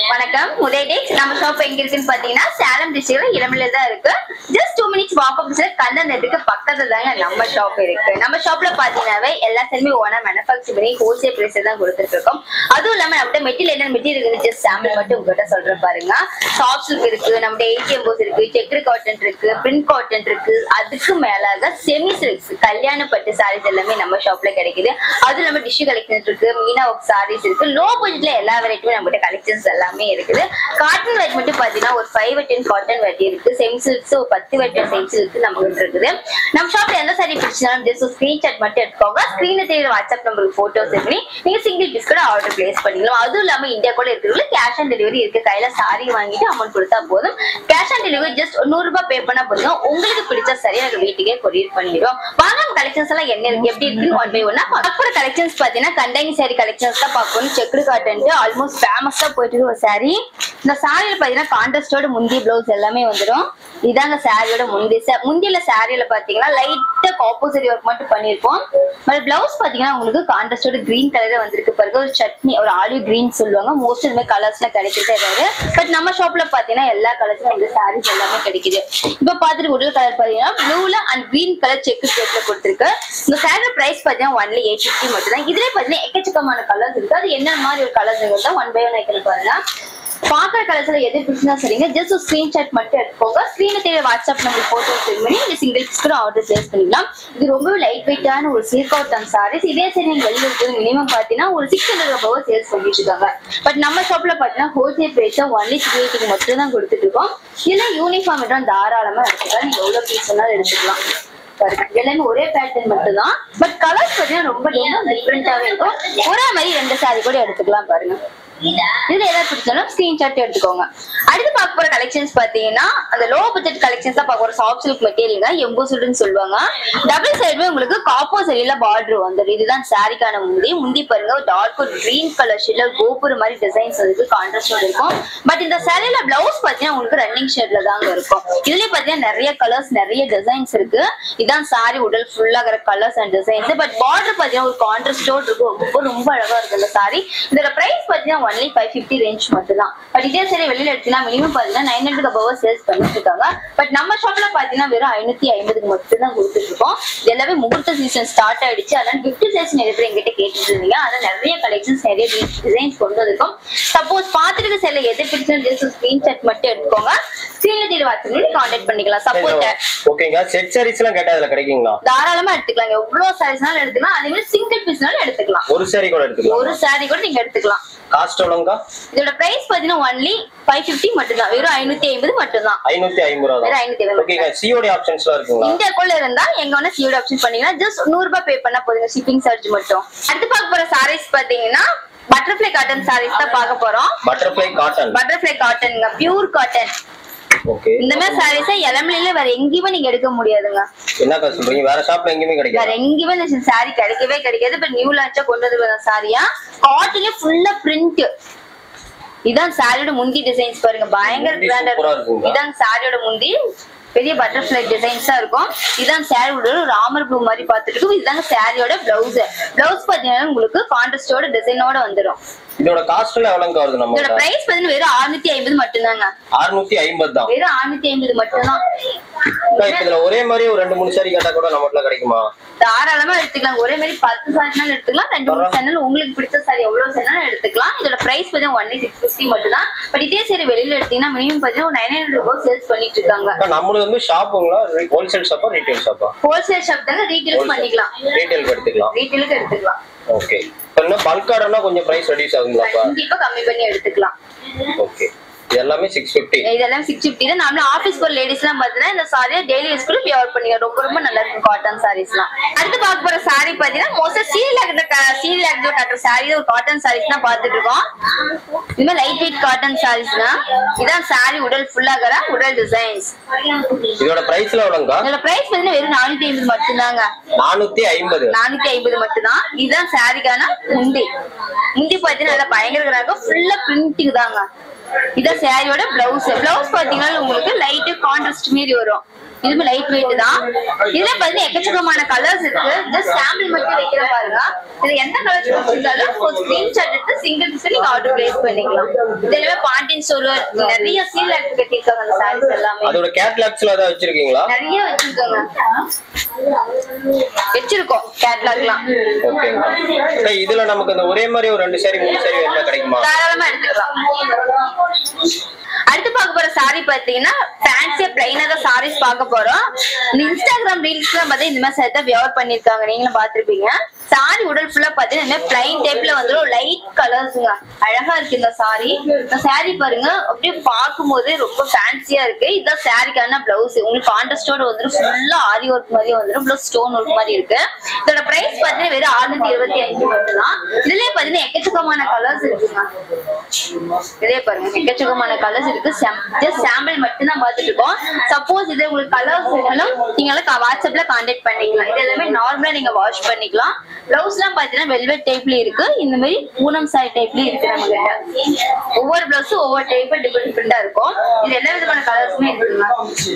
வணக்கம் உதய் டேக்ஸ் நம்ம ஷாப் எங்க இருக்குன்னு பாத்தீங்கன்னா சேலம் டிஸ்ட்ரிக்ட்ல இளமில தான் இருக்கு ஜஸ்ட் டூ மினிட்ஸ் வாக் அப் கண்ணன் நெட்டுக்கு பக்கத்துல தாங்க நம்ம ஷாப் இருக்கு நம்ம ஷாப்ல பாத்தீங்கன்னாவே எல்லா செல்மே ஓனா மேனுஃபேக்சர் பண்ணி ஹோல்சேல் பிரைஸ் தான் கொடுத்துட்டு இருக்கோம் அதுவும் இல்லாம நம்மகிட்ட மெட்டீரியல் என்ன மெட்டீரியல் இருக்கு ஜஸ்ட் சாம்பிள் மட்டும் உங்ககிட்ட சொல்றேன் பாருங்க சாஃப்ட் சில்க் இருக்கு நம்மகிட்ட ஏடிஎம் போஸ் இருக்கு செக்குடு காட்டன் இருக்கு பிரிண்ட் காட்டன் இருக்கு அதுக்கு மேலாக செமி சில்க்ஸ் கல்யாண பட்டு சாரீஸ் எல்லாமே நம்ம ஷாப்ல கிடைக்குது அதுவும் இல்லாம டிஷ்யூ கலெக்ஷன் இருக்கு மீனா ஒர்க் சாரீஸ் இருக்கு லோ பட்ஜெட்ல எல்லா வெரைட்டியும் நம்மகிட்ட கலெக்ஷன்ஸ் எல்லாமே இருக்குது காட்டன் வெரைட்டி மட்டும் பாத்தீங்கன்னா ஒரு ஃபைவ் டென் காட்டன் வெரைட்டி இருக்கு செமி சில்க்ஸ் ஒரு பத்து வெரைட்டி செமி சில்க் நம்ம கிட்ட இருக்குது நம்ம ஷாப்ல எந்த சாரி பிடிச்சாலும் ஜஸ்ட் ஸ்கிரீன்ஷாட் மட்டும் எடுத்துக்கோங்க ஸ்கிரீன்ல தெரியுற வாட்ஸ்அப் நம்பருக்கு போட்டோஸ் பண்ணி நீங்க சிங்கிள் பீஸ் கூட ஆர்டர் பிளேஸ் பண்ணிக்கலாம் அதுவும் இல்லாம இந்தியா கூட இருக்கிறவங்க கேஷ் ஆன் டெலிவரி இருக்கு கையில சாரி வாங்கிட்டு அமௌண்ட் கொடுத்தா போதும் கேஷ் ஆன் டெலிவரி ஜஸ்ட் நூறு ரூபாய் பே பண்ணா போதும் உங்களுக்கு பிடிச்ச சாரி எனக்கு வீட்டுக்கே கொரியர் பண்ணிடுவோம் வாங்க கலெக்ஷன்ஸ் எல்லாம் என்ன இருக்கு எப்படி இருக்குன்னு ஒன் பை ஒன்னா பார்க்குற கலெக்ஷன்ஸ் பாத்தீங்கன்னா கண்டைங் சாரி கலெக்ஷன்ஸ் தான் பார்க்கணும் செக்குடு காட்டன் ஆல்மோஸ்ட் ஃபேமஸா போயிட்டு இருக்கு ஒரு சாரி இந்த சாரியில பாத்தீங்கன்னா கான்ட்ராஸ்டோட முந்தி பிளவுஸ் எல்லாமே வந்துடும் இதாங்க சாரியோட முந்தி ச- முந்தியில சாரியில பாத்தீங்கன்னா லைட்டா ஆப்போசிட் ஒர்க் மட்டும் பண்ணிருப்போம் பட் பிளவுஸ் பாத்தீங்கன்னா உங்களுக்கு கான்ட்ராஸ்டோட கிரீன் கலர்ல வந்திருக்கு பாருங்க ஒரு சட்னி ஒரு ஆலிவ் கிரீன் சொல்லுவாங்க மோஸ்ட் இந்த மாதிரி கலர்ஸ்ல கிடைக்கிறதே இருக்காது பட் நம்ம ஷாப்ல பாத்தீங்கன்னா எல்லா கலர்ஸ்லயும் இந்த சாரீஸ் எல்லாமே கிடைக்குது இப்ப பாத்துட்டு உடல் கலர் பாத்தீங்கன்னா ப்ளூல அண்ட் கிரீன் கலர் செக்கு ஸ்டேட்ல கொடுத்துருக்கு இந்த சாரி பிரைஸ் பாத்தீங்கன்னா ஒன்லி எயிட் ஃபிஃப்டி மட்டும் தான் இதுலயே பாத்தீங்கன்னா எக்கச்சக்கமான கலர்ஸ் இருக்கு அது என்ன மாதிரி ஒரு கலர்ஸ் ஒன் பை ஒன் ஐக்கன் பாருங்க பாக்குற கலர்ஸ்ல எது பிடிச்சினா சரிங்க ஜஸ்ட் ஒரு ஸ்கிரீன்ஷாட் மட்டும் எடுத்துக்கோங்க ஸ்கிரீன்ல தெரிய வாட்ஸ்அப் நம்பர் போட்டோ சென்ட் பண்ணி நீங்க சிங்கிள் பீஸ் கூட ஆர்டர் பிளேஸ் பண்ணிக்கலாம் இது ரொம்பவே லைட் வெயிட்டான ஒரு சில்க் காட்டன் சாரீஸ் இதே சரி நீங்க வெளியில இருக்கிறது மினிமம் பாத்தீங்கன்னா ஒரு சிக்ஸ் ஹண்ட்ரட் ரூபாய் சேல்ஸ் பண்ணிட்டு இருக்காங்க பட் நம்ம ஷாப்ல பாத்தீங்கன்னா ஹோல்சேல் பிரைஸ் ஒன்லி த்ரீ எயிட்டிக்கு மட்டும் தான் கொடுத்துட்டு இருக்கோம் இதுல யூனிஃபார்ம் இடம் தாராளமா எடுத்துக்கலாம் நீங்க எவ்வளவு பீஸ் வேணாலும் எடுத்துக்கலாம் பாருங்க. எல்லாமே ஒரே பேட்டர்ன் மட்டும் தான் பட் கலர்ஸ் பாத்தீங்கன்னா ரொம்ப ரொம்ப டிஃப்ரெண்டாவே இருக்கும் ஒரே மாதிரி ரெண்டு சாரி கூட எடுத்துக்கலாம் பாருங்க இதுல ஏதாவது பிடிச்சாலும் ஸ்கிரீன்ஷாட் எடுத்துக்கோங்க அடுத்து பார்க்க போற கலெக்ஷன்ஸ் பாத்தீங்கன்னா அந்த லோ பட்ஜெட் கலெக்ஷன்ஸ் தான் பார்க்க போற சாஃப்ட் சில்க் மெட்டீரியல் எம்போசுடுன்னு சொல்லுவாங்க டபுள் சைடுமே உங்களுக்கு காப்போ சரியில பார்டர் வந்துடும் இதுதான் சாரிக்கான முந்தி முந்தி பாருங்க ஒரு டார்க் ஒரு கிரீன் கலர் ஷேட்ல கோபுரம் மாதிரி டிசைன்ஸ் வந்து கான்ட்ராஸ்டோட இருக்கும் பட் இந்த சாரியில பிளவுஸ் பாத்தீங்கன்னா உங்களுக்கு ரன்னிங் ஷேட்ல தாங்க இருக்கும் இதுலயே பாத்தீங்கன்னா நிறைய கலர்ஸ் நிறைய டிசைன்ஸ் இருக்கு இதான் சாரி உடல் ஃபுல்லா இருக்கிற colours and designs but border பாத்தீங்கன்னா ஒரு கான்ட்ராஸ்டோட இருக்கும் ரொம்ப ரொம்ப அழகா இருக்கு இந்த சாரி இதோட பிரைஸ் பாத்தீங்கன்னா ஒன்லி ஃபைவ் ஃபிஃப்டி ரேஞ்ச் மட்டும் தான் பட் இதே சரி வெளியில எடுத்தீங்கன்னா மினிமம் பாத்தீங்கன்னா நைன் ஹண்ட்ரட் அபவ் சேல்ஸ் பண்ணிட்டு இருக்காங்க பட் நம்ம ஷாப்ல பாத்தீங்கன்னா வெறும் ஐநூத்தி ஐம்பதுக்கு மட்டும் தான் கொடுத்துட்டு இருக்கோம் இது எல்லாமே முகூர்த்த சீசன் ஸ்டார்ட் ஆயிடுச்சு அதனால கிஃப்ட் சேல்ஸ் நிறைய பேர் எங்கிட்ட கேட்டுட்டு இருந்தீங்க அதனால நிறைய கலெக்ஷன்ஸ் நிறைய டிசைன்ஸ் கொண்டு வந்திருக்கோம் சப்போஸ் பாத்துட்டு செல்ல எது பிடிச்சிருந்து ஜஸ்ட் ஸ்கிரீன்ஷாட் மட்டும் எடுத்துக்கோங்க ஸ்கிரீன்ல தெரிய வாட்ஸ்அப்ல கான்டாக்ட் பண்ணிக்கலாம் சப்போஸ் ஓகேங்க செட் சாரீஸ் எல்லாம் கேட்டா அதுல கிடைக்குங்களா தாராளமா எடுத்துக்கலாம் எவ்வளவு சாரீஸ்னாலும் எடுத்துக்கலாம் அதே மாதிரி சிங்கிள் பீஸ்னாலும் எடுத்துக்கலாம் ஒரு சாரி கூட எடுத்துக்கலாம் ஒரு சாரி கூட நீங்க எடுத்துக்கலாம் காஸ்ட் எவ்வளோங்க இதோட பிரைஸ் பாத்தீங்கன்னா ஒன்லி ஃபைவ் ஃபிஃப்டி மட்டும் தான் வெறும் ஐநூத்தி ஐம்பது மட்டும் தான் ஐநூத்தி ஐம்பது ரூபா வெறும் தான் ஐநூத்தி ஐம்பது ஓகேங்க சிஓடி ஆப்ஷன்ஸ்லாம் இருக்குங்களா இந்தியாக்குள்ள இருந்தா எங்க வேணா சிஓடி ஆப்ஷன் பண்ணீங்கன்னா ஜஸ்ட் நூறு ரூபாய் பே பண்ணா போதுங்க ஷிப்பிங் சார்ஜ் மட்டும் அடுத்து பார்க்க போற சாரீஸ் பாத்தீங்கன்னா பட்டர்ஃபிளை காட்டன் சாரீஸ் தான் பார்க்க போறோம் பட்டர்ஃபிளை காட்டன் பட்டர்ஃபிளை காட்டனுங்க பியூர் காட்டன் ஓகே இந்த மாதிரி சாரீஸை இளம்பிலையில வேற எங்கேயுமே நீங்க எடுக்க முடியாதுங்க என்னக்கா சொல்றீங்க வேற ஷாப்ல எங்கேயுமே வேற கிடைக்காது எங்கேயுமே இந்த சாரி கிடைக்கவே கிடைக்காது இப்ப நியூ லான்ச்சா கொண்டு வந்து சாரியா காட்டன்ல ஃபுல்லா பிரிண்ட் இதான் சாரியோட முந்தி டிசைன்ஸ் பாருங்க பயங்கர முந்தி கிராண்டா சூப்பரா இருக்கும் இருக்குங்க. இதான் சாரியோட முந்தி பெரிய பட்டர்ஃபிளை டிசைன்ஸா இருக்கும் இதான் சாரியோட ராமர் ப்ளூ மாதிரி பார்த்துட்டு இருக்கும் இதுதாங்க சாரியோட பிளவுஸ் பிளவுஸ் பாத்தீங்கன்னா உங்களுக்கு கான்ட்ராஸ்டோட டிசைனோட வந்துரும் இதோட காஸ்ட் எல்லாம் எவ்வளவுங்க வருது நம்ம இதோட பிரைஸ் பாத்தீங்கன்னா வெறும் 650 ஐம்பது மட்டும்தாங்க அறுநூத்தி ஐம்பது தான் வெறும் 650 ஐம்பது மட்டும்தான் அக்கா, இப்ப இதுல ஒரே மாதிரி ஒரு ரெண்டு மூணு சாரி கேட்டா கூட நம்மகிட்ட கிடைக்குமா தாராளமா எடுத்துக்கலாம் ஒரே மாதிரி பத்து சாரினாலும் எடுத்துக்கலாம் ரெண்டு மூணு சேனல் உங்களுக்கு பிடிச்ச சாரி எவ்வளவு சேனல் எடுத்துக்கலாம் இதோட பிரைஸ் பார்த்தீங்கன்னா ஒன்லி சிக்ஸ் ஃபிஃப்டி மட்டும் தான் பட் இதே சரி வெளியில எடுத்தீங்கன்னா மினிமம் பார்த்தீங்கன்னா ஒரு நைன் ஹண்ட்ரட் ரூபாய் சேல்ஸ் பண்ணிட்டு இருக்காங்க அக்கா, நம்மளுது வந்து ஷாப்புங்களா ஹோல்சேல் ஷாப்பா ரீட்டைல் ஷாப்பா ஹோல்சேல் ஷாப் தாங்க ரீட்டெயில்ஸ் பண்ணிக்கலாம் ரீட்டைலுக்கு எடுத்துக்கலாம் ரீட்டெயிலுக்கு எடுத்துக்கலாம் ஓகே இப்ப இன்னும் பல்க் ஆர்டர்னா கொஞ்சம் பிரைஸ் ரெடியூஸ் ஆகுங்களாப்பா கண்டிப்பா கம்மி பண்ணி எடுத்துக்கலாம் ஓகே இது எல்லாமே சிக்ஸ் ஃபிஃப்டி இதெல்லாம் சிக்ஸ் ஃபிஃப்டி தான் நம்மளும் ஆஃபீஸ் போற லேடிஸ் எல்லாம் பாத்தீங்கன்னா இந்த சாரியை டெய்லி யூஸ் கூட வியர் பண்ணிக்கலாம் ரொம்ப ரொம்ப நல்லா இருக்கும் காட்டன் சாரீஸ் எல்லாம் அடுத்து பார்க்க போற சாரி பாத்தீங்கன்னா மோஸ்டா சீரியல் ஆகிற சீரியல் ஆகிற கட்டுற சாரி ஒரு காட்டன் சாரீஸ் தான் பாத்துட்டு இருக்கோம் இந்த மாதிரி லைட் வெயிட் காட்டன் சாரீஸ் தான் இதான் சாரி உடல் ஃபுல்லாகிற உடல் டிசைன்ஸ் இதோட பிரைஸ்ல எவ்வளோங்கக்கா இதோட பிரைஸ் பாத்தீங்கன்னா வெறும் நானூத்தி ஐம்பது மட்டும்தாங்க நானூத்தி ஐம்பது நானூத்தி ஐம்பது மட்டும்தான் இதுதான் சாரிக்கான முந்தி முந்தி பாத்தீங்கன்னா நல்லா பயங்கர ஃபுல்லா பிரிண்டிங் தாங்க இதான் சாரியோட பிளவுஸ் பிளவுஸ் பாத்தீங்கன்னா உங்களுக்கு லைட் கான்ட்ராஸ்ட் மீறி வரும் இதுவுமே லைட் வெயிட் தான் இதுல பாத்தீங்கன்னா எக்கச்சக்கமான கலர்ஸ் இருக்கு ஜஸ்ட் சாம்பிள் மட்டும் வைக்கிற பாருங்க இது எந்த கலர் பிடிச்சிருந்தாலும் ஒரு ஸ்கிரீன்ஷாட் எடுத்து சிங்கிள் பீஸ் நீங்க ஆர்டர் பிளேஸ் பண்ணிக்கலாம் இது எல்லாமே பாண்டியன் ஸ்டோர் நிறைய சீல் எடுத்து கட்டியிருக்காங்க அந்த சாரீஸ் எல்லாமே அதோட கேட்லாக்ஸ்ல ஏதாவது வச்சிருக்கீங்களா நிறைய வச்சிருக்காங்க வச்சிருக்கோம் கேட்லாக்லாம் ஓகேங்க சரி, இதுல நமக்கு இந்த ஒரே மாதிரி ஒரு ரெண்டு சாரி மூணு சாரி வேணுமா கிடைக்குமா தாராளமா எடுத்துக்கலாம் அடுத்து பார்க்க போற சாரி பாத்தீங்கன்னா ஃபேன்சியா பிளைனா தான் சாரீஸ் பார்க்க போறோம் இந்த இன்ஸ்டாகிராம் ரீல்ஸ்ல பார்த்தா இந்த மாதிரி சேர்த்தா வியர் பண்ணிருக்காங்க நீங்களும் பாத்திருப்பீங்க சாரி உடல் ஃபுல்லா பாத்தீங்கன்னா பிளைன் டைப்ல வந்துடும் லைட் கலர்ஸுங்க அழகா இருக்கு இந்த சாரி இந்த சாரி பாருங்க அப்படியே பார்க்கும்போது ரொம்ப ஃபேன்சியா இருக்கு இதுதான் சாரிக்கான பிளவுஸ் உங்களுக்கு கான்ட்ராஸ்டோட வந்துடும் ஃபுல்லா ஆரி ஒர்க் மாதிரியே வந்துடும் ப்ளஸ் ஸ்டோன் ஒர்க் மாதிரி இருக்கு இதோட பிரைஸ் பாத்தீங்கன்னா வெறும் ஆறுநூத்தி இருபத்தி அஞ்சு மட்டும் தான் இதுலயே பாத்தீங்கன்னா எக்கச்சக்கமான கலர்ஸ் இருக்குங்க இதே பாருங்க எக்கச்சக்கமான கலர்ஸ் இருக்கு ஜஸ்ட் சாம்பிள் மட்டும் தான் பார்த்துட்டு இருக்கோம் சப்போஸ் இது உங்களுக்கு கலர்ஸ் வேணும் நீங்க எல்லாம் வாட்ஸ்அப்ல கான்டாக்ட் பண்ணிக்கலாம் இது எல்லாமே நார்மலா நீங்க வாஷ் பண்ணிக்கலாம் பிளவுஸ் எல்லாம் பாத்தீங்கன்னா வெல்வெட் டைப்ல இருக்கு இந்த மாதிரி பூனம் சாரி டைப்ல இருக்கு நம்ம கிட்ட ஒவ்வொரு பிளவுஸும் ஒவ்வொரு டைப் டிஃபரெண்ட் டிஃபரெண்டா இருக்கும் இது எல்லா விதமான கலர்ஸுமே இருக்குங்க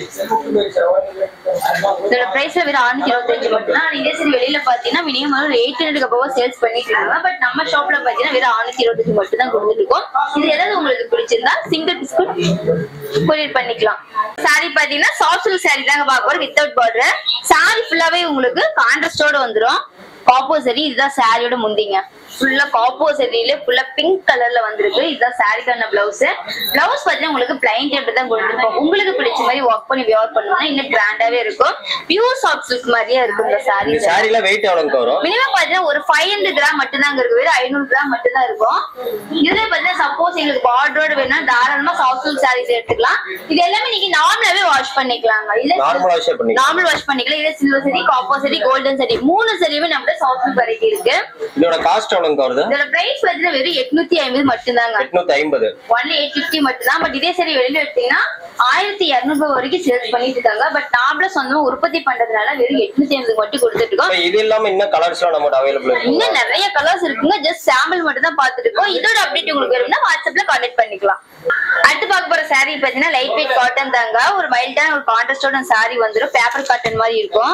இதோட பிரைஸ் வெறும் ஆறுநூத்தி இருபத்தஞ்சு மட்டும் தான் இதே சரி வெளியில பாத்தீங்கன்னா மினிமம் ஒரு எயிட் ஹண்ட்ரட் அபவ் சேல்ஸ் பண்ணிட்டு இருக்காங்க பட் நம்ம ஷாப்ல பாத்தீங்கன்னா வெறும் ஆறுநூத்தி இருபத்தஞ்சு மட்டும் தான் கொடுத்துட்டு இருக்கோம் இது ஏதாவது உங்களுக்கு பிடிச்சிருந்தா சிங்கிள் பிஸ்கட் கொரியர் பண்ணிக்கலாம் சாரி பாத்தீங்கன்னா சாஃப்ட் சில்க் சாரி தாங்க பார்க்க போறோம் வித்தவுட் பார்டர் சாரி ஃபுல்லாவே உங்களுக்கு கான்ட்ராஸ்டோட வந்துரும் காப்போ சரி இதுதான் சாரியோட முந்திங்க ஃபுல்லா காப்போ சரியில ஃபுல்லா பிங்க் கலர்ல வந்திருக்கு இதுதான் சாரிக்கான பிளவுஸ் பிளவுஸ் பாத்தீங்கன்னா உங்களுக்கு பிளைன் டேப் தான் கொடுத்துருக்கோம் உங்களுக்கு பிடிச்ச மாதிரி ஒர்க் பண்ணி வியர் பண்ணணும்னா இன்னும் கிராண்டாவே இருக்கும் பியூர் சாஃப்ட் சில்க் மாதிரியே இருக்கும் இந்த சாரி இந்த சாரில வெயிட் எவ்வளவுக்கு வரும் மினிமம் பாத்தீங்கன்னா ஒரு ஃபைவ் ஹண்ட்ரட் கிராம் மட்டும் தான் இருக்கு வெறும் ஐநூறு கிராம் மட்டும் தான் இருக்கும் இதுல பாத்தீங்கன்னா சப்போஸ் எங்களுக்கு பார்டரோட வேணும்னா தாராளமா சாஃப்ட் சில்க் சாரீஸ் எடுத்துக்கலாம் இது எல்லாமே நீங்க நார்மலாவே வாஷ் பண்ணிக்கலாங்க இல்ல நார்மலா வாஷ் பண்ணிக்கலாம் நார்மல் வாஷ் பண்ணிக்கலாம் இல்ல சில்வர் சரி காப்பர் சரி கோல்டன் சரி மூணு சரியுமே நம்மள சாஃப்ட் சில்க் வெரைட்டி இருக்கு இதோட காஸ்ட் எவ்வளவுக்கு வருது இதோட பிரைஸ் பாத்தீங்கன்னா வெறும் எட்நூத்தி ஐம்பது மட்டும்தாங்க எட்நூத்தி ஐம்பது ஒன்லி எயிட் பிப்டி மட்டும் தான் பட் இதே சரி வெளியில எடுத்தீங்கன்னா ஆயிரத்தி இருநூறு ரூபாய் வரைக்கும் சேல்ஸ் பண்ணிட்டு இருக்காங்க பட் நாமள சொந்தமா உற்பத்தி பண்றதுனால வெறும் எட்நூத்தி ஐம்பது மட்டும் கொடுத்துட்டு இருக்கோம் இப்ப இது இல்லாம இன்னும் கலர்ஸ் எல்லாம் நம்மகிட்ட அவைலபிள் இருக்கு இன்னும் நிறைய கலர்ஸ் இருக்குங்க ஜஸ்ட் சாம்பிள் மட்டும் தான் பார்த்துட்டு இருக்கோம் இதோட அப்டேட் உங்களுக்கு வேணும்னா வாட்ஸ்அப்ல கான்டாக்ட் பண்ணிக்கலாம் அடுத்து பார்க்க போற saree பாத்தீங்கன்னா லைட் வெயிட் காட்டன் தாங்க ஒரு மைல்டான ஒரு கான்ட்ராஸ்டோட saree வந்துரும் பேப்பர் காட்டன் மாதிரி இருக்கும்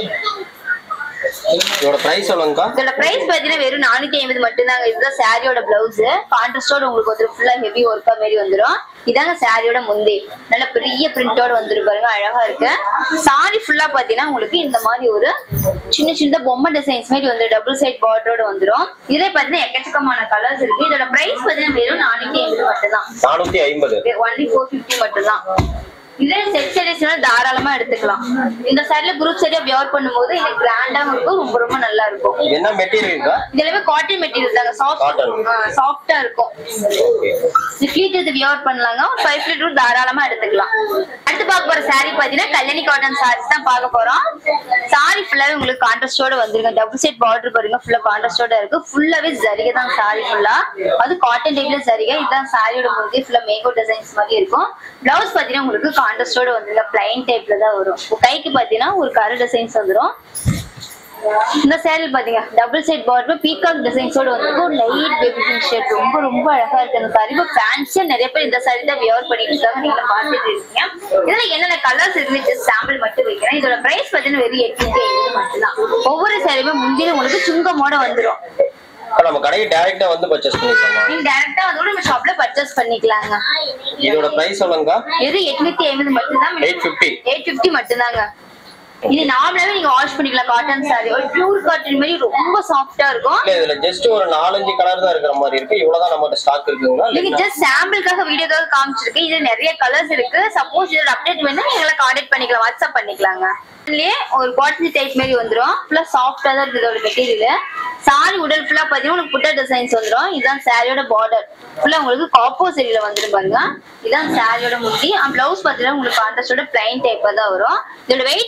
இதோட பிரைஸ் எவ்வளவுங்கக்கா இதோட பிரைஸ் பாத்தீங்கன்னா வெறும் நானூத்தி ஐம்பது மட்டும் தாங்க இதுதான் சாரியோட பிளவுஸ் கான்ட்ராஸ்டோட உங்களுக்கு வந்து ஃபுல்லா ஹெவி ஒர்க்கா மாதிரி வந்துரும் இதாங்க சாரியோட முந்தி நல்ல பெரிய பிரிண்டோட வந்துரும் பாருங்க அழகா இருக்கு சாரி ஃபுல்லா பாத்தீங்கன்னா உங்களுக்கு இந்த மாதிரி ஒரு சின்ன சின்ன பொம்மை டிசைன்ஸ் மாதிரி வந்து டபுள் சைட் பார்டரோட வந்துரும் இதுல பாத்தீங்கன்னா எக்கச்சக்கமான கலர்ஸ் இருக்கு இதோட பிரைஸ் பாத்தீங்கன்னா வெறும் நானூத்தி ஐம்பது மட்டும் தான் நானூத்தி ஐம்பது ஒன்லி ஃபோர் ஃபிஃப்டி மட்டும் தான் இதே செட் சாரீஸ் தாராளமா எடுத்துக்கலாம் இந்த சைட்ல குரூப் சரியா வியர் பண்ணும்போது இது கிராண்டாவும் இருக்கும் ரொம்ப ரொம்ப நல்லா இருக்கும் இது என்ன மெட்டீரியல்க்கா இது எல்லாமே காட்டன் மெட்டீரியல் தாங்க Cotton. சாஃப்ட் சாஃப்டா இருக்கும் ஓகே இது ஃபிளீட் இது வியர் பண்ணலாங்க ஒரு ஃபைவ் ஃபீட் தாராளமா எடுத்துக்கலாம் அடுத்து பார்க்க போற saree பாத்தீங்கன்னா கல்யாணி காட்டன் சாரீஸ் தான் பார்க்க போறோம் சாரி ஃபுல்லாவே உங்களுக்கு கான்ட்ராஸ்டோட வந்துருங்க டபுள் செட் பார்டர் பாருங்க ஃபுல்லா கான்ட்ராஸ்டோட இருக்கு ஃபுல்லாவே ஜரிகை தான் சாரி ஃபுல்லா அது காட்டன் டைப்ல ஜரிகை இதுதான் சாரியோட முந்தி ஃபுல்லா மேங்கோ டிசைன்ஸ் மாதிரி இருக்கும் பிளவுஸ் பாத்தீங்கன்னா உங்களுக்கு கான்ட்ராஸ்டோட வந்துருங்க பிளைன் டைப்ல தான் வரும் கைக்கு பாத்தீங்கன்னா ஒரு கரு டிசைன்ஸ் வந்துரும் இந்த சேரீ பாத்தீங்க டபுள் சைட் பார்டர் பீகாக் டிசைன்ஸோட வந்து ஒரு லைட் பேபி பிங்க் ஷேட் ரொம்ப ரொம்ப அழகா இருக்கு அந்த சாரி இப்போ ஃபேன்சியா நிறைய பேர் இந்த சாரி தான் வியர் பண்ணிட்டு இருக்காங்க நீங்க பார்த்துட்டு இருக்கீங்க இதுல என்னென்ன கலர்ஸ் இருக்கு ஜஸ்ட் சாம்பிள் மட்டும் வைக்கிறேன் இதோட பிரைஸ் பாத்தீங்கன்னா வெறும் எட்நூத்தி ஐம்பது மட்டும்தான் ஒவ்வொரு சாரியுமே முந்தின உங்களுக்கு சுங்கமோட வந்துரும் இப்ப நம்ம கடைக்கு டைரக்டா வந்து பர்ச்சேஸ் பண்ணிக்கலாமா நீங்க டேரக்டா அதோட நம்ம ஷாப்ல பர்ச்சேஸ் பண்ணிக்கலாங்க இதோட பிரைஸ் எவ்வளவுங்கக்கா வெறும் எட்நூத்தி ஐம்பது மட்டும்தான் எயிட் பிப்டி எயிட் பிப்டி மட்டும்தாங்க இது நார்மலாவே நீங்க வாஷ் பண்ணிக்கலாம் காட்டன் சாரி ஒரு பியூர் காட்டன் மாதிரி ரொம்ப சாஃப்டா இருக்கும் இல்ல இதுல ஜஸ்ட் ஒரு நாலஞ்சு கலர் தான் இருக்கிற மாதிரி இருக்கு இவ்வளவுதான் நம்மகிட்ட ஸ்டாக் இருக்குங்களா நீங்க இல்ல ஜஸ்ட் சாம்பிளுக்காக வீடியோக்காக காமிச்சிருக்கு இது நிறைய கலர்ஸ் இருக்கு சப்போஸ் இதோட அப்டேட் வேணும் எங்களை கான்டாக்ட் பண்ணிக்கலாம் வாட்ஸ்அப் பண்ணிக்கலாங்க இதுலயே ஒரு பாட்டில் டைப் மாதிரி வந்துரும் ஃபுல்லா சாஃப்டா தான் இருக்கு இதோட மெட்டீரியல் சாரி உடல் ஃபுல்லா பாத்தீங்கன்னா உங்களுக்கு புட்டா டிசைன்ஸ் வந்துரும் இதுதான் சாரியோட பார்டர் ஃபுல்லா உங்களுக்கு காப்போ சரியில வந்துரும் பாருங்க இதான் சாரியோட முடி பிளவுஸ் பாத்தீங்கன்னா உங்களுக்கு கான்ட்ராஸ்டோட பிளைன் டைப்பா தான் வரும் இதோட வெயிட் பாத்தீங்கன்னா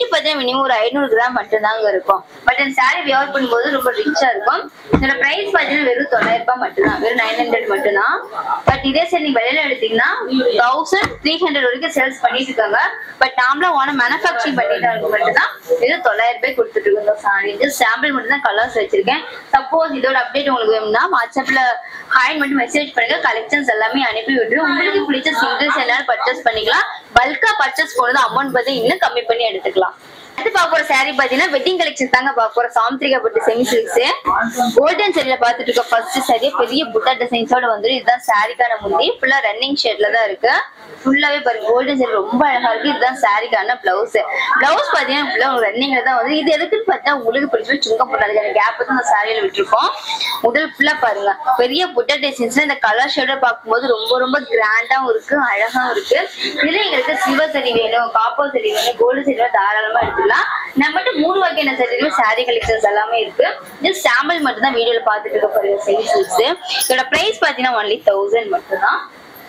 மினிமம் ஒரு ஐநூறு கிராம் மட்டும்தாங்க இருக்கும் பட் இந்த சாரி வியர் பண்ணும்போது ரொம்ப ரிச்சா இருக்கும் இதோட பிரைஸ் பாத்தீங்கன்னா வெறும் தொள்ளாயிரம் ரூபாய் மட்டும்தான் வெறும் நைன் ஹண்ட்ரட் மட்டும்தான் பட் இதே சரி நீங்க வெளியில எடுத்தீங்கன்னா தௌசண்ட் த்ரீ ஹண்ட்ரட் வரைக்கும் சேல்ஸ் பண்ணிட்டு இருக்காங்க பட் நாமளா ஓன மேனுஃபேக்சரிங் பண்ணிட்டு மட்டும்தான் இது தொள்ளாயிரம் ரூபாய் கொடுத்துட்டு இருக்கோம் இந்த சாரி ஜஸ்ட் சாம்பிள் மட்டும் தான் கலர்ஸ் வச்சிருக்கேன் சப்போஸ் இதோட அப்டேட் உங்களுக்கு வேணும்னா வாட்ஸ்அப்ல ஹாய் மட்டும் மெசேஜ் பண்ணுங்க கலெக்ஷன்ஸ் எல்லாமே அனுப்பி விட்டுரும் உங்களுக்கு பிடிச்ச சிங்கிள்ஸ் எல்லாரும் பர்ச்சேஸ் பண்ணிக்கலாம் பல்கா பர்ச்சேஸ் போனது அமௌண்ட் பார்த்து இன்னும் கம்மி பண்ணி எடுத்துக்கலாம் அடுத்து பார்க்க போற saree பாத்தீங்கன்னா வெட்டிங் கலெக்ஷன் தாங்க பார்க்க போற சாந்திரிகா பட்டு செமி சில்க்ஸ் கோல்டன் சரியில பாத்துட்டு இருக்க ஃபர்ஸ்ட் saree பெரிய புட்டா டிசைன்ஸோட வந்துடும் இதுதான் சாரிக்கான முந்தி ஃபுல்லா ரன்னிங் ஷேட்ல தான் இருக்கு ஃபுல்லாவே பாருங்க கோல்டன் சரி ரொம்ப அழகா இருக்கு இதுதான் சாரிக்கான பிளவுஸ் பிளவுஸ் பாத்தீங்கன்னா ஃபுல்லா ரன்னிங்ல தான் வந்து இது எதுக்குன்னு பார்த்தா உங்களுக்கு பிடிச்ச சுங்கம் போட்டாங்க கேப் தான் அந்த சாரியில விட்டுருக்கோம் முதல் ஃபுல்லா பாருங்க பெரிய புட்டா டிசைன்ஸ்ல இந்த கலர் ஷேட பார்க்கும்போது ரொம்ப ரொம்ப கிராண்டாவும் இருக்கு அழகாவும் இருக்கு இதுல எங்களுக்கு சில்வர் சரி வேணும் காப்பர் சரி வேணும் கோல்டு சரி வேணும் தாராளமா எடுத்துக்கலாம் நம்மகிட்ட மூணு வகையான சரியில சாரி கலெக்ஷன்ஸ் எல்லாமே இருக்கு ஜஸ்ட் சாம்பிள் மட்டும் தான் வீடியோல பாத்துட்டு இருக்க பாருங்க செமி சில்க்ஸ் இதோட பிரைஸ் பாத்தீங்கன்னா ஒன்லி தௌசண்ட் மட்டும் தான்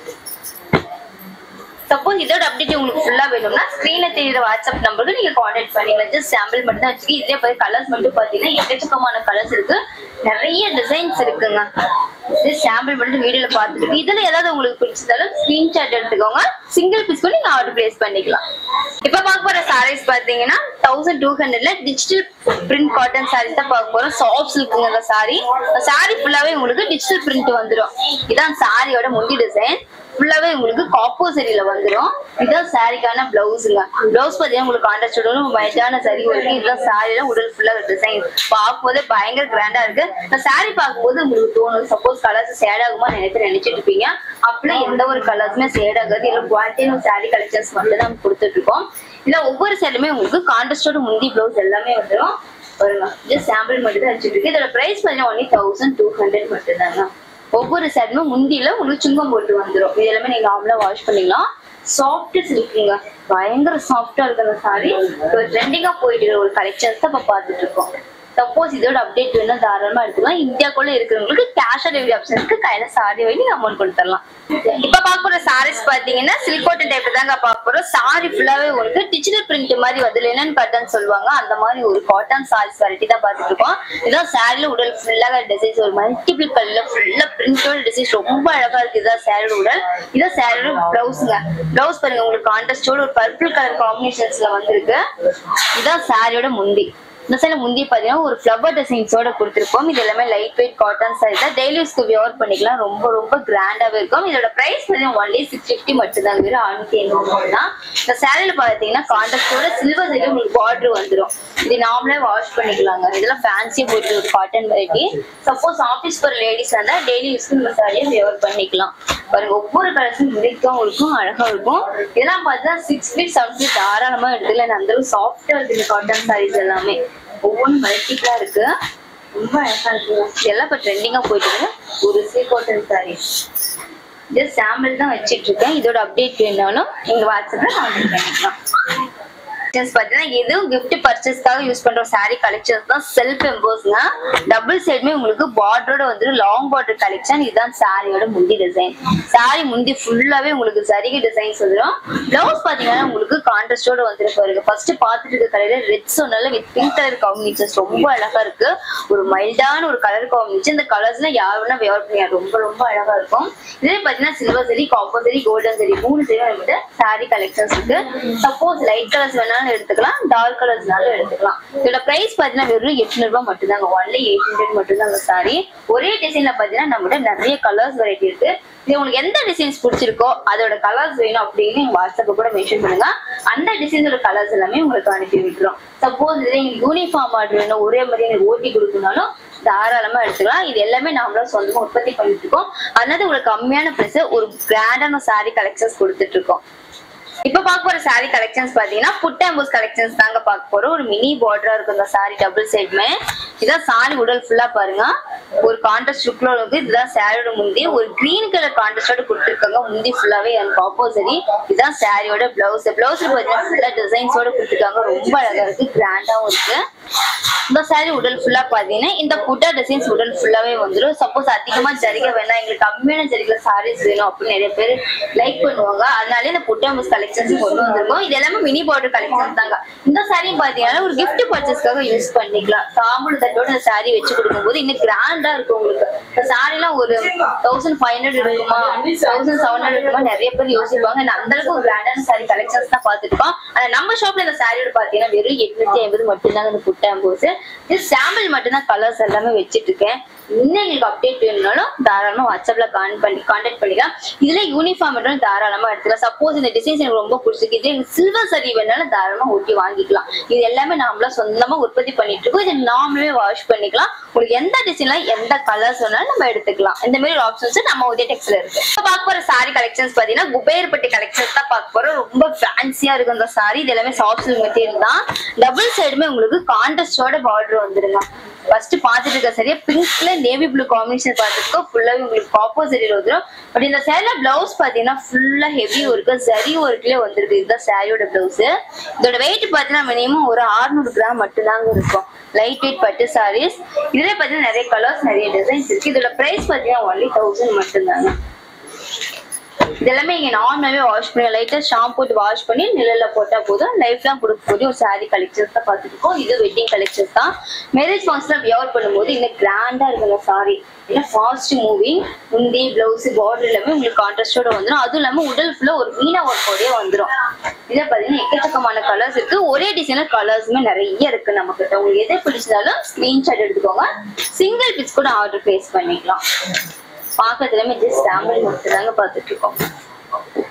சப்போஸ் இதோட அப்டேட் உங்களுக்கு ஃபுல்லா வேணும்னா ஸ்கிரீன்ல தெரியுற வாட்ஸ்அப் நம்பருக்கு நீங்க கான்டாக்ட் பண்ணிக்கலாம் ஜஸ்ட் சாம்பிள் மட்டும் தான் வச்சுக்கி இதுலயே பார்த்து கலர்ஸ் மட்டும் பாத்தீங்கன்னா எக்கச்சக்கமான கலர்ஸ் இருக்கு நிறைய டிசைன்ஸ் இருக்குங்க ஜஸ்ட் சாம்பிள் மட்டும் வீடியோல பார்த்துட்டு இதுல ஏதாவது உங்களுக்கு பிடிச்சதாலும் ஸ்கிரீன்ஷாட் எடுத்துக்கோங்க சிங்கிள் பீஸ் கூட நீங்க ஆர்டர் பிளேஸ் பண்ணிக்கலாம் இப்ப பார்க்க போற சாரீஸ் பாத்தீங்கன்னா தௌசண்ட் டூ ஹண்ட்ரட்ல டிஜிட்டல் பிரிண்ட் காட்டன் சாரீஸ் தான் பார்க்க போறோம் சாஃப்ட் சில்க்குங்க அந்த சாரி சாரி ஃபுல்லாவே உங்களுக்கு டிஜிட்டல் பிரிண்ட் வந்துடும் இதான் சாரியோட முந்தி டிசைன் ஃபுல்லாவே உங்களுக்கு காப்போ சரியில வந்துடும் இதுதான் சாரிக்கான பிளவுஸுங்க பிளவுஸ் பாத்தீங்கன்னா உங்களுக்கு கான்ட்ராஸ்ட் வயதான சரி இருக்கு இதுதான் சாரியில உடல் ஃபுல்லா டிசைன் பார்க்கும்போதே பயங்கர கிராண்டா இருக்கு இந்த சாரி பார்க்கும்போது உங்களுக்கு தோணும் சப்போஸ் கலர்ஸ் சேட் ஆகுமா நினைத்து நினைச்சிட்டு இருப்பீங்க அப்படிலாம் எந்த ஒரு கலர்ஸுமே சேட் ஆகாது இல்லை குவாலிட்டியான சாரி கலெக்ஷன்ஸ் மட்டும் தான் கொடுத்துட்டு இருக்கோம் இல்ல ஒவ்வொரு சைடுமே உங்களுக்கு கான்ட்ராஸ்டோட முந்தி பிளவுஸ் எல்லாமே வந்துடும் பாருங்க ஜஸ்ட் சாம்பிள் மட்டும் தான் வச்சுட்டு இருக்கு இதோட பிரைஸ் பார்த்தீங்கன்னா ஒன்லி தௌசண்ட் டூ ஹண்ட்ரட் மட்டும் தாங்க ஒவ்வொரு சைடுமே முந்தியில உங்களுக்கு சுங்கம் போட்டு வந்துடும் இது எல்லாமே நீங்க நார்மலா வாஷ் பண்ணிக்கலாம் சாஃப்ட் சில்க்குங்க பயங்கர சாஃப்டா இருக்கு அந்த சாரி ட்ரெண்டிங்கா போயிட்டு இருக்க ஒரு கலெக்ஷன்ஸ் தான் இப்ப பார்த்துட்டு இருக்கோம் சப்போஸ் இதோட அப்டேட் வேணும் தாராளமா எடுத்துக்கலாம் இந்தியாக்குள்ள இருக்கிறவங்களுக்கு கேஷ் ஆன் டெலிவரி ஆப்ஷன் இருக்கு கையில சாரி வாங்கி நீங்க அமௌண்ட் கொடுத்துடலாம் இப்ப பார்க்க போற சாரீஸ் பாத்தீங்கன்னா சில்க் காட்டன் டைப் தாங்க பார்க்க போறோம் சாரி ஃபுல்லாவே உங்களுக்கு டிஜிட்டல் பிரிண்ட் மாதிரி வந்து லெனன் காட்டன் சொல்லுவாங்க அந்த மாதிரி ஒரு காட்டன் சாரீஸ் வெரைட்டி தான் பார்த்துட்டு இருக்கோம் இதான் சாரில உடல் ஃபுல்லாக டிசைன்ஸ் ஒரு மல்டிபிள் கலர்ல ஃபுல்லா பிரிண்டோட டிசைன்ஸ் ரொம்ப அழகா இருக்கு இதான் சாரியோட உடல் இதான் சாரியோட பிளவுஸுங்க பிளவுஸ் பாருங்க உங்களுக்கு கான்ட்ராஸ்டோட ஒரு பர்பிள் கலர் காம்பினேஷன்ஸ்ல வந்திருக்கு இதான் சாரியோட முந்தி இந்த சைடுல முந்தி பாத்தீங்கன்னா ஒரு ஃபிளவர் டிசைன்ஸோட கொடுத்துருப்போம் இது எல்லாமே லைட் வெயிட் காட்டன் சாரி தான் டெய்லி யூஸ்க்கு வியர் பண்ணிக்கலாம் ரொம்ப ரொம்ப கிராண்டாவே இருக்கும் இதோட பிரைஸ் பார்த்தீங்கன்னா ஒன்லி சிக்ஸ் ஃபிஃப்டி மட்டும் தான் வெறும் ஆயிரத்தி ஐநூறு தான் இந்த சேரீல பாத்தீங்கன்னா கான்ட்ராஸ்டோட சில்வர் சைடுல உங்களுக்கு பார்டர் வந்துடும் இது நார்மலா வாஷ் பண்ணிக்கலாங்க இதெல்லாம் ஃபேன்சி போட்டு ஒரு காட்டன் வெரைட்டி சப்போஸ் ஆஃபீஸ் போற லேடிஸ் வந்தா டெய்லி யூஸ்க்கு இந்த சாரியை வியர் பண்ணிக்கலாம் பாருங்க ஒவ்வொரு கலர்ஸும் முடிக்கும் இருக்கும் அழகா இருக்கும் இதெல்லாம் பார்த்தா சிக்ஸ் ஃபீட் செவன் ஃபீட் தாராளமா எடுத்துக்கலாம் அந்த அளவுக்கு சாஃப்டா இருக்கு இந்த காட்டன் சாரீஸ் எல்லாமே ஒவ்வொன்றும் மல்டிபிளா இருக்கு ரொம்ப அழகா இருக்கு இதெல்லாம் இப்ப ட்ரெண்டிங்கா போயிட்டு இருக்கு ஒரு silk cotton sari just sample தான் வச்சிட்டு இருக்கேன் இதோட அப்டேட் வேணாலும் எங்க வாட்ஸ்அப்ல ஆர்டர் பண்ணிக்கலாம் கலெக்ஷன்ஸ் பார்த்தீங்கன்னா எதுவும் gift பர்ச்சேஸ்க்காக யூஸ் பண்ற saree கலெக்ஷன்ஸ் தான் செல்ஃப் எம்போஸ்ங்க டபுள் சைடுமே உங்களுக்கு பார்டரோட வந்து லாங் பார்டர் கலெக்ஷன் இதுதான் சாரியோட முந்தி டிசைன் saree முந்தி ஃபுல்லாவே உங்களுக்கு சரிகை டிசைன்ஸ் வந்துடும் பிளவுஸ் பாத்தீங்கன்னா உங்களுக்கு கான்ட்ராஸ்டோட வந்துடும் பாருங்க ஃபர்ஸ்ட் பார்த்துட்டு இருக்க கலர்ல ரெட் சொன்னால வித் பிங்க் கலர் காம்பினேஷன்ஸ் ரொம்ப அழகா இருக்கு ஒரு மைல்டான ஒரு கலர் காம்பினேஷன் இந்த கலர்ஸ்ல யார் வேணா வேர் பண்ணியா ரொம்ப ரொம்ப அழகா இருக்கும் இதே பாத்தீங்கன்னா சில்வர் சரி காப்பர் சரி கோல்டன் சரி மூணு சரி நம்மகிட்ட சாரி கலெக்ஷன்ஸ் இருக்கு சப்போஸ் லைட் கலர்ஸ் வேணாலும் எடுத்துக்கலாம் டார்க் கலர்ஸ்னாலும் எடுத்துக்கலாம் இதோட பிரைஸ் பாத்தீங்கன்னா வெறும் எட்நூறு ரூபாய் மட்டும்தாங்க ஒன்லி எயிட் ஹண்ட்ரட் மட்டும்தாங்க சாரி ஒரே டிசைன்ல பாத்தீங்கன்னா நம்மகிட்ட நிறைய கலர்ஸ் வெரைட்டி இருக்கு இது உங்களுக்கு எந்த டிசைன்ஸ் பிடிச்சிருக்கோ அதோட கலர்ஸ் வேணும் அப்படின்னு எங்க வாட்ஸ்அப் கூட மென்ஷன் பண்ணுங்க அந்த டிசைன்ஸோட கலர்ஸ் எல்லாமே உங்களுக்கு அனுப்பி விட்டுரும் சப்போஸ் இதுல எங்களுக்கு யூனிஃபார்ம் ஆர்டர் வேணும் ஒரே மாதிரி எனக்கு ஓட்டி கொடுக்கணும்னாலும் தாராளமா எடுத்துக்கலாம் இது எல்லாமே நாமளும் சொந்தமா உற்பத்தி பண்ணிட்டு இருக்கோம் அதனால உங்களுக்கு கம்மியான பிரைஸ் ஒரு கிராண்டான சாரி கலெக்ஷன்ஸ் கொடுத்துட்டு இருக்கோம் இப்ப பார்க்க போற saree கலெக்ஷன்ஸ் பாத்தீங்கன்னா புட் அம்பூஸ் கலெக்ஷன்ஸ் தாங்க பார்க்க போறோம் ஒரு மினி பார்டரா இருக்கும் இந்த saree டபுள் சைடுமே இதான் சாரி உடல் ஃபுல்லா பாருங்க ஒரு கான்ட்ராஸ்ட் லுக்ல இருக்கு இதுதான் சாரியோட முந்தி ஒரு கிரீன் கலர் கான்ட்ராஸ்டோட கொடுத்துருக்காங்க முந்தி ஃபுல்லாவே எனக்கு ஆப்போசரி இதுதான் சாரியோட பிளவுஸ் பிளவுஸ் பாத்தீங்கன்னா ஃபுல்லா டிசைன்ஸோட கொடுத்துருக்காங்க ரொம்ப அழகா இருக்கு கிராண்டாவும் இருக்கு இந்த சாரி உடல் ஃபுல்லா பாத்தீங்கன்னா இந்த புட்டா டிசைன்ஸ் உடல் ஃபுல்லாவே வந்துடும் சப்போஸ் அதிகமா ஜரிகை வேணாம் எங்களுக்கு கம்மியான ஜரிகை சாரீஸ் வேணும் அப்படின்னு நிறைய பேர் லைக் பண்ணுவாங்க அதனால இந்த புட்டா மிஸ் கலெக்ஷன்ஸ் கொண்டு வந்திருக்கோம் இது எல்லாமே மினி பார்டர் கலெக்ஷன்ஸ் தாங்க இந்த சாரி பாத்தீங்கன்னா ஒரு gift பர்ச்சேஸ்க்காக யூஸ் பண்ணிக்கலாம் தாம்பூல தட்டோட இந்த சாரி வச்சு கொடுக்கும்போது இன்னும் கிராண்டா இருக்கும் உங்களுக்கு இந்த சாரி எல்லாம் ஒரு தௌசண்ட் ஃபைவ் ஹண்ட்ரட் இருக்குமா தௌசண்ட் செவன் ஹண்ட்ரட் இருக்குமா நிறைய பேர் யோசிப்பாங்க நான் அந்த அளவுக்கு கிராண்டான சாரி கலெக்ஷன்ஸ் தான் பார்த்துருக்கோம் ஆனா நம்ம ஷாப்ல இந்த சாரியோட பாத்தீங்கன்னா வெறும் எட்நூத்தி ஐம்பது மட்டும்தாங்க இந்த புட்டாம்போஸ் இது சாம்பிள் மட்டும்தான் கலர்ஸ் எல்லாமே வச்சிட்டு இருக்கேன் இன்னும் எங்களுக்கு அப்டேட் வேணும்னாலும் தாராளமா வாட்ஸ்அப்ல கான் பண்ணி கான்டாக்ட் பண்ணிக்கலாம் இதுல யூனிஃபார்ம் மட்டும் தாராளமா எடுத்துக்கலாம் சப்போஸ் இந்த டிசைன்ஸ் எனக்கு ரொம்ப பிடிச்சிருக்கு இது எனக்கு சில்வர் சரி வேணாலும் தாராளமா ஒட்டி வாங்கிக்கலாம் இது எல்லாமே நாமளா சொந்தமா உற்பத்தி பண்ணிட்டு இருக்கோம் இதை நாமளே வாஷ் பண்ணிக்கலாம் உங்களுக்கு எந்த டிசைன்ல எந்த கலர்ஸ் வேணாலும் நம்ம எடுத்துக்கலாம் இந்த மாதிரி ஒரு ஆப்ஷன்ஸ் நம்ம உதய டெக்ஸ்ல இருக்கு இப்ப பார்க்க போற சாரி கலெக்ஷன்ஸ் பாத்தீங்கன்னா குபேர்பட்டி கலெக்ஷன்ஸ் தான் பார்க்க போறோம் ரொம்ப ஃபேன்சியா இருக்கும் இந்த சாரி இது எல்லாமே சாஃப்ட் சில்க் மெட்டீரியல் தான் டபுள் சைடுமே உங்களுக்கு கான்ட்ராஸ்டோட பார்டர் வந்துருங்க ஃபர்ஸ்ட் பார்த்துட்டு இருக்க சரியா பிங்க்ல நேவி ப்ளூ காம்பினேஷன் பார்த்துருக்கோம் ஃபுல்லாவே உங்களுக்கு ஆப்போசிட் வந்துடும் பட் இந்த சேரீல பிளவுஸ் பாத்தீங்கன்னா ஃபுல்லா ஹெவி ஒர்க்கு சரி ஒர்க்லயே வந்திருக்கு இதுதான் சாரியோட பிளவுஸ் இதோட வெயிட் பாத்தீங்கன்னா மினிமம் ஒரு 600 கிராம் மட்டும்தாங்க இருக்கும் லைட் வெயிட் பட்டு சாரீஸ் இதுல பாத்தீங்கன்னா நிறைய கலர்ஸ் நிறைய டிசைன்ஸ் இருக்கு இதோட பிரைஸ் பாத்தீங்கன்னா ஒன்லி தௌசண்ட் மட்டும்தாங்க இதெல்லாமே இங்க நார்மலாவே வாஷ் பண்ணி லைட்டா ஷாம்பு போட்டு வாஷ் பண்ணி நிழல்ல போட்டா போதும் லைஃப் லாங் கொடுக்கக்கூடிய ஒரு saree கலெக்ஷன்ஸ் தான் பார்த்துட்டு இருக்கோம் இது வெட்டிங் கலெக்ஷன்ஸ் தான் மேரேஜ் ஃபங்க்ஷன்ல வியர் பண்ணும்போது இன்னும் கிராண்டா இருக்கு அந்த சாரி ஏன்னா ஃபாஸ்ட் மூவிங் முந்தி பிளவுஸ் பார்டர் எல்லாமே உங்களுக்கு கான்ட்ராஸ்டோட வந்துடும் அதுவும் இல்லாம உடல் ஃபுல்லா ஒரு மீனா ஒர்க்கோடய வந்துடும் இதை பாத்தீங்கன்னா எக்கச்சக்கமான கலர்ஸ் இருக்கு ஒரே டிசைன்ல கலர்ஸுமே நிறைய இருக்கு நம்ம கிட்ட உங்களுக்கு எதை பிடிச்சாலும் ஸ்கிரீன்ஷாட் எடுத்துக்கோங்க சிங்கிள் பீஸ் கூட ஆர்டர் பிளேஸ் பண்ணிக்கலாம் பார்க்கறதுல ஜஸ்ட் சாம்பிள் மட்டும் தாங்க பார்த்துட்டு இருக்கோம்